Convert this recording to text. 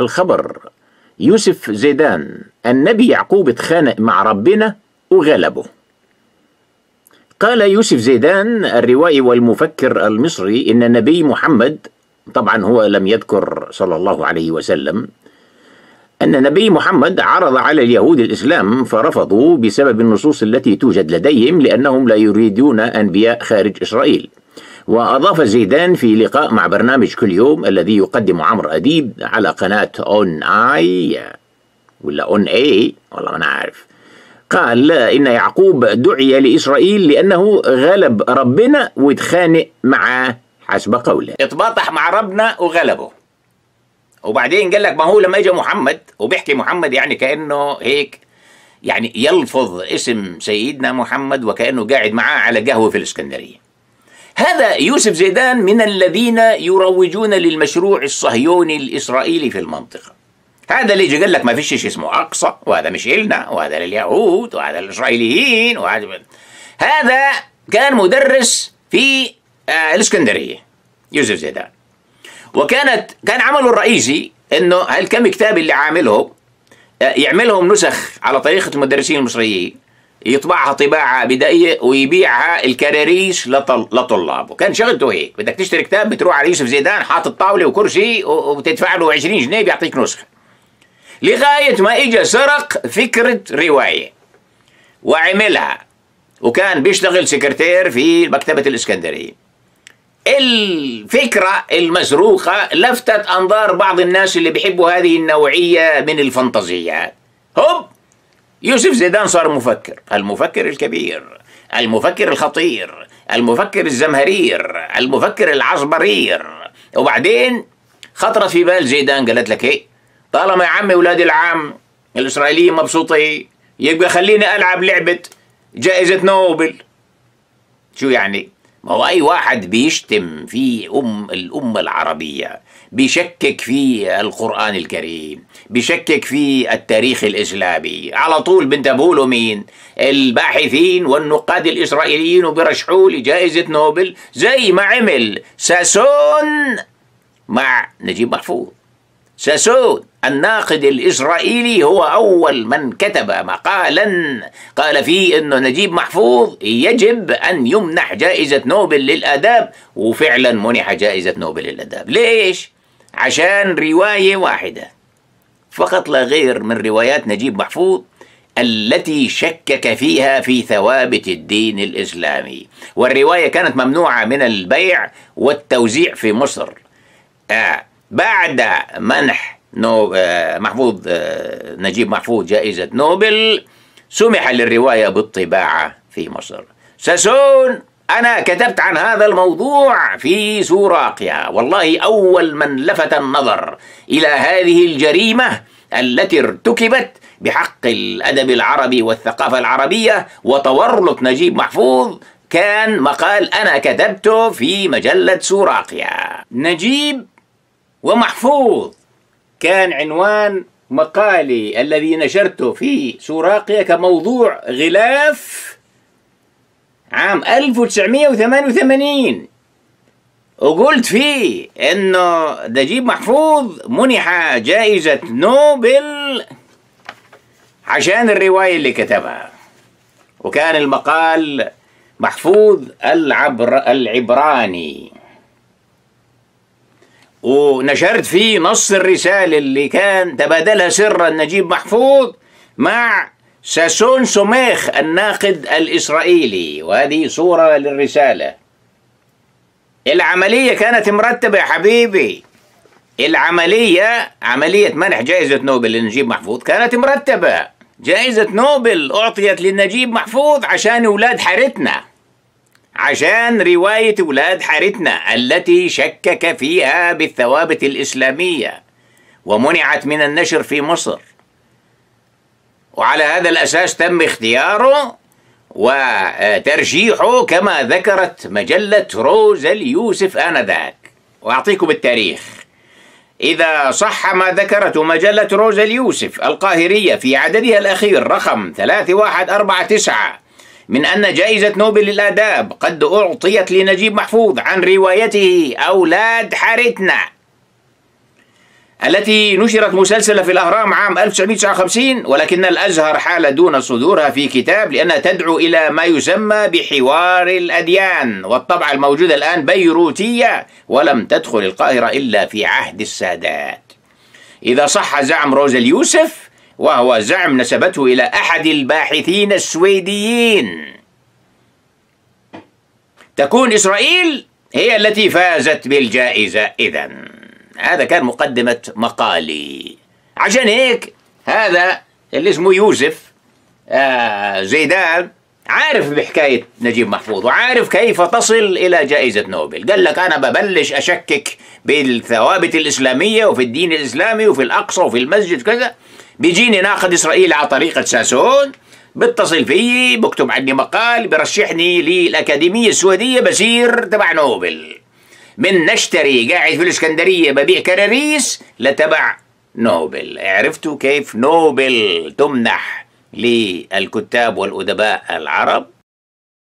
الخبر يوسف زيدان النبي يعقوب اتخانق مع ربنا وغلبه قال يوسف زيدان الروائي والمفكر المصري إن النبي محمد طبعا هو لم يذكر صلى الله عليه وسلم أن النبي محمد عرض على اليهود الإسلام فرفضوا بسبب النصوص التي توجد لديهم لأنهم لا يريدون أنبياء خارج إسرائيل وأضاف زيدان في لقاء مع برنامج كل يوم الذي يقدم عمرو أديب على قناة أون آي ولا أون أي والله ما أنا عارف قال إن يعقوب دعي لإسرائيل لأنه غلب ربنا واتخانق معاه حسب قوله اتباطح مع ربنا وغلبه وبعدين قال لك ما هو لما اجى محمد وبيحكي محمد يعني كانه هيك يعني يلفظ اسم سيدنا محمد وكانه قاعد معاه على قهوه في الاسكندريه. هذا يوسف زيدان من الذين يروجون للمشروع الصهيوني الاسرائيلي في المنطقه. هذا اللي يجي قال لك ما فيش شيء اسمه اقصى وهذا مش إلنا وهذا لليهود وهذا للاسرائيليين وهذا هذا كان مدرس في آه الاسكندريه يوسف زيدان. وكانت كان عمله الرئيسي انه هالكم كتاب اللي عامله يعملهم نسخ على طريقة المدرسين المصريين يطبعها طباعة بدائية ويبيعها الكراريس لطل... لطلابه كان شغلته هيك بدك تشتري كتاب بتروح على يوسف زيدان حاطط طاولة وكرسي وتدفع له 20 جنيه بيعطيك نسخة لغاية ما اجى سرق فكرة رواية وعملها وكان بيشتغل سكرتير في مكتبة الإسكندرية الفكرة المسروقة لفتت أنظار بعض الناس اللي بيحبوا هذه النوعية من الفانتازيات هوب يوسف زيدان صار مفكر المفكر الكبير المفكر الخطير المفكر الزمهرير المفكر العصبرير وبعدين خطرت في بال زيدان قالت لك ايه طالما يا عمي ولاد العام الإسرائيليين مبسوطين يبقى خليني ألعب لعبة جائزة نوبل شو يعني ما هو أي واحد بيشتم في أم الأمة العربية بيشكك في القرآن الكريم بيشكك في التاريخ الإسلامي على طول بنتبهوا له مين الباحثين والنقاد الإسرائيليين وبرشحوه لجائزة نوبل زي ما عمل ساسون مع نجيب محفوظ ساسون الناقد الإسرائيلي هو أول من كتب مقالا قال فيه أنه نجيب محفوظ يجب أن يمنح جائزة نوبل للآداب وفعلا منح جائزة نوبل للآداب ليش؟ عشان رواية واحدة فقط لا غير من روايات نجيب محفوظ التي شكك فيها في ثوابت الدين الإسلامي والرواية كانت ممنوعة من البيع والتوزيع في مصر آه بعد منح نو آه محفوظ آه نجيب محفوظ جائزة نوبل سمح للرواية بالطباعة في مصر ساسون أنا كتبت عن هذا الموضوع في سوراقيا والله أول من لفت النظر إلى هذه الجريمة التي ارتكبت بحق الأدب العربي والثقافة العربية وتورط نجيب محفوظ كان مقال أنا كتبته في مجلة سوراقيا نجيب ومحفوظ كان عنوان مقالي الذي نشرته في سوراقيا كموضوع غلاف عام 1988 وقلت فيه انه نجيب محفوظ منح جائزة نوبل عشان الرواية اللي كتبها وكان المقال محفوظ العبر العبراني ونشرت فيه نص الرسالة اللي كان تبادلها سرا نجيب محفوظ مع ساسون سوميخ الناقد الإسرائيلي وهذه صورة للرسالة العملية كانت مرتبة يا حبيبي العملية عملية منح جائزة نوبل لنجيب محفوظ كانت مرتبة جائزة نوبل أعطيت لنجيب محفوظ عشان أولاد حارتنا عشان رواية ولاد حارتنا التي شكك فيها بالثوابت الإسلامية ومنعت من النشر في مصر وعلى هذا الأساس تم اختياره وترشيحه كما ذكرت مجلة روز اليوسف آنذاك وأعطيكم التاريخ إذا صح ما ذكرته مجلة روز اليوسف القاهرية في عددها الأخير رقم 3149 من أن جائزة نوبل للآداب قد أعطيت لنجيب محفوظ عن روايته أولاد حارتنا التي نشرت مسلسلة في الأهرام عام 1959 ولكن الأزهر حال دون صدورها في كتاب لأنها تدعو إلى ما يسمى بحوار الأديان والطبعة الموجودة الآن بيروتية ولم تدخل القاهرة إلا في عهد السادات إذا صح زعم روزا اليوسف وهو زعم نسبته إلى أحد الباحثين السويديين تكون إسرائيل هي التي فازت بالجائزة إذا هذا كان مقدمة مقالي عشان هيك هذا اللي اسمه يوسف آه زيدان عارف بحكاية نجيب محفوظ وعارف كيف تصل إلى جائزة نوبل قال لك أنا ببلش أشكك بالثوابت الإسلامية وفي الدين الإسلامي وفي الأقصى وفي المسجد كذا بيجيني ناقد إسرائيل على طريقة ساسون بيتصل فيي بكتب عني مقال برشحني للأكاديمية السويدية بصير تبع نوبل من نشتري قاعد في الإسكندرية ببيع كراريس لتبع نوبل عرفتوا كيف نوبل تمنح للكتاب والأدباء العرب